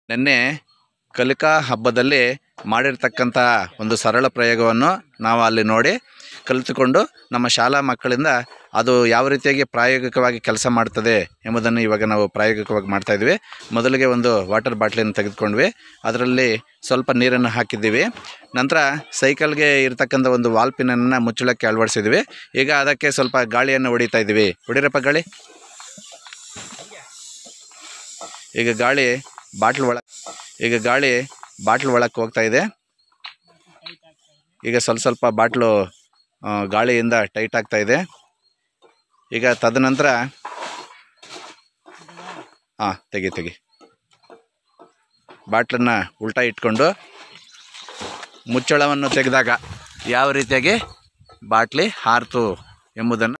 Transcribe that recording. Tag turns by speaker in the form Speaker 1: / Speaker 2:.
Speaker 1: ನಿನ್ನೆ ಕಲಿಕಾ ಹಬ್ಬದಲ್ಲಿ ಮಾಡಿರ್ತಕ್ಕಂಥ ಒಂದು ಸರಳ ಪ್ರಯೋಗವನ್ನು ನಾವು ಅಲ್ಲಿ ನೋಡಿ ಕಲಿತುಕೊಂಡು ನಮ್ಮ ಶಾಲಾ ಮಕ್ಕಳಿಂದ ಅದು ಯಾವ ರೀತಿಯಾಗಿ ಪ್ರಾಯೋಗಿಕವಾಗಿ ಕೆಲಸ ಮಾಡ್ತದೆ ಎಂಬುದನ್ನು ಇವಾಗ ನಾವು ಪ್ರಾಯೋಗಿಕವಾಗಿ ಮಾಡ್ತಾಯಿದ್ವಿ ಮೊದಲಿಗೆ ಒಂದು ವಾಟರ್ ಬಾಟ್ಲಿಯನ್ನು ತೆಗೆದುಕೊಂಡ್ವಿ ಅದರಲ್ಲಿ ಸ್ವಲ್ಪ ನೀರನ್ನು ಹಾಕಿದ್ದೀವಿ ನಂತರ ಸೈಕಲ್ಗೆ ಇರ್ತಕ್ಕಂಥ ಒಂದು ವಾಲ್ಪಿನನ್ನು ಮುಚ್ಚಳಕ್ಕೆ ಅಳವಡಿಸಿದ್ವಿ ಈಗ ಅದಕ್ಕೆ ಸ್ವಲ್ಪ ಗಾಳಿಯನ್ನು ಹೊಡಿತಾ ಇದ್ದೀವಿ ಹೊಡಿರಪ್ಪ ಗಾಳಿ ಈಗ ಗಾಳಿ ಬಾಟ್ಲ್ ಒಳ ಈಗ ಗಾಳಿ ಬಾಟ್ಲ್ ಒಳಕ್ಕೆ ಹೋಗ್ತಾ ಇದೆ ಈಗ ಸ್ವಲ್ಪ ಸ್ವಲ್ಪ ಬಾಟ್ಲು ಆ, ಗಾಳಿಯಿಂದ ಟೈಟ್ ಆಗ್ತಾ ಇದೆ ಈಗ ತದನಂತರ ಹಾಂ ತೆಗಿ ತೆಗಿ ಬಾಟ್ಲನ್ನು ಉಲ್ಟಾ ಇಟ್ಕೊಂಡು ಮುಚ್ಚಳವನ್ನು ತೆಗೆದಾಗ ಯಾವ ರೀತಿಯಾಗಿ ಬಾಟ್ಲಿ ಹಾರಿತು ಎಂಬುದನ್ನು